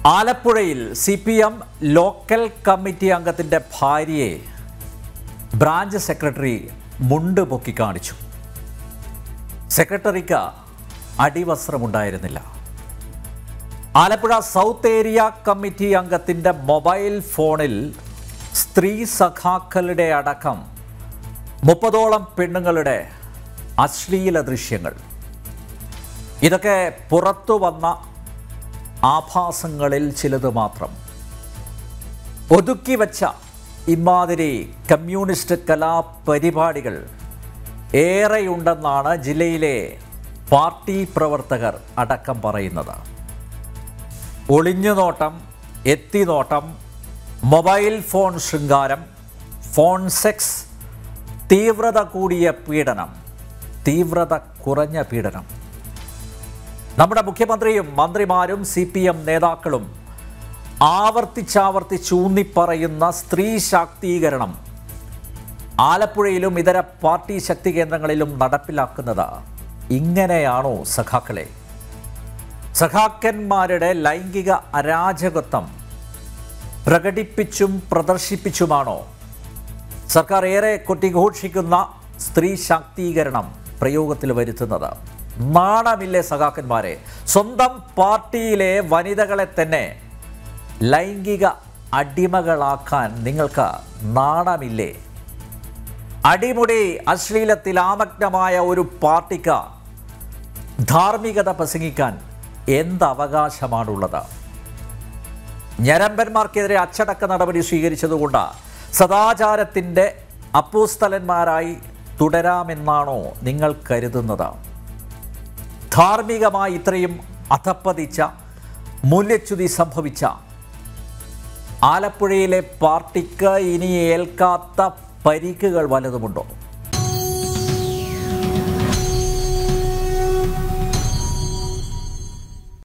ആലപ്പുഴയിൽ C P M local committee അംഗത്തിൻ്റെ ഭാര്യയെ ബ്രാഞ്ച് സെക്രട്ടറി മുണ്ട് പൊക്കി കാണിച്ചു സെക്രട്ടറിക്ക് അടിവസ്ത്രമുണ്ടായിരുന്നില്ല ആലപ്പുഴ സൗത്ത് ഏരിയ കമ്മിറ്റി അംഗത്തിൻ്റെ മൊബൈൽ ഫോണിൽ സ്ത്രീ സഖാക്കളുടെ അടക്കം മുപ്പതോളം പെണ്ണുങ്ങളുടെ അശ്ലീല ദൃശ്യങ്ങൾ ഇതൊക്കെ പുറത്തു വന്ന ആഭാസങ്ങളിൽ ചിലത് മാത്രം ഒതുക്കി വച്ച ഇമാതിരി കമ്മ്യൂണിസ്റ്റ് കലാപരിപാടികൾ ഏറെയുണ്ടെന്നാണ് ജില്ലയിലെ പാർട്ടി പ്രവർത്തകർ അടക്കം പറയുന്നത് ഒളിഞ്ഞുനോട്ടം എത്തിനോട്ടം മൊബൈൽ ഫോൺ ശൃംഗാരം ഫോൺ സെക്സ് തീവ്രത കൂടിയ പീഡനം തീവ്രത കുറഞ്ഞ പീഡനം നമ്മുടെ മുഖ്യമന്ത്രിയും മന്ത്രിമാരും സി പി എം നേതാക്കളും ആവർത്തിച്ചാവർത്തിച്ച് ഊന്നിപ്പറയുന്ന സ്ത്രീ ശാക്തീകരണം ആലപ്പുഴയിലും ഇതര പാർട്ടി ശക്തി കേന്ദ്രങ്ങളിലും നടപ്പിലാക്കുന്നത് ഇങ്ങനെയാണോ സഖാക്കളെ സഖാക്കന്മാരുടെ ലൈംഗിക അരാജകത്വം പ്രകടിപ്പിച്ചും പ്രദർശിപ്പിച്ചുമാണോ സർക്കാർ ഏറെ കൊട്ടിഘോഷിക്കുന്ന സ്ത്രീ ശാക്തീകരണം പ്രയോഗത്തിൽ വരുത്തുന്നത് നാണമില്ലേ സഖാക്കന്മാരെ സ്വന്തം പാർട്ടിയിലെ വനിതകളെ തന്നെ ലൈംഗിക അടിമകളാക്കാൻ നിങ്ങൾക്ക് നാണമില്ലേ അടിമുടി അശ്ലീലത്തിൽ ആമഗ്നമായ ഒരു പാർട്ടിക്ക് ധാർമ്മികത പ്രസംഗിക്കാൻ എന്ത് അവകാശമാണുള്ളത് ഞരമ്പന്മാർക്കെതിരെ അച്ചടക്ക നടപടി സ്വീകരിച്ചതുകൊണ്ട് സദാചാരത്തിൻ്റെ അപ്പൂസ്ഥലന്മാരായി തുടരാമെന്നാണോ നിങ്ങൾ കരുതുന്നത് ധാർമ്മികമായി ഇത്രയും അധപ്പതിച്ച മൂല്യച്യുതി സംഭവിച്ച ആലപ്പുഴയിലെ പാർട്ടിക്ക് ഇനി ഏൽക്കാത്ത പരിക്കുകൾ വല്ലതുമുണ്ടോ